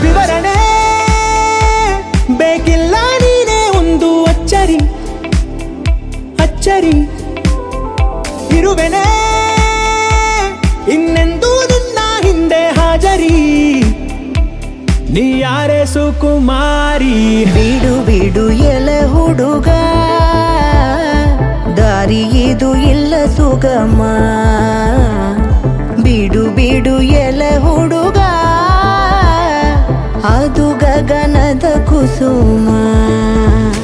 ವಿವರಣೆ ಬೇಕಿಲ್ಲ ನೀನೇ ಒಂದು ಅಚ್ಚರಿ ಅಚ್ಚರಿ ಇರುವೆನೆ ಇನ್ನೆಂದೂ ನಿನ್ನ ಹಿಂದೆ ಹಾಜರಿ ನೀ ಯಾರೇ ಸುಕುಮಾರಿ ಬಿಡು ಬಿಡು ಎಲೆ ಹುಡುಗ ದಾರಿ ಇದು ಇಲ್ಲ ಸುಗಮ ಬಿಡು ಬಿಡು ಎಲೆ ಹುಡುಗ ಅದು ಗಗನದ ಕುಸುಮ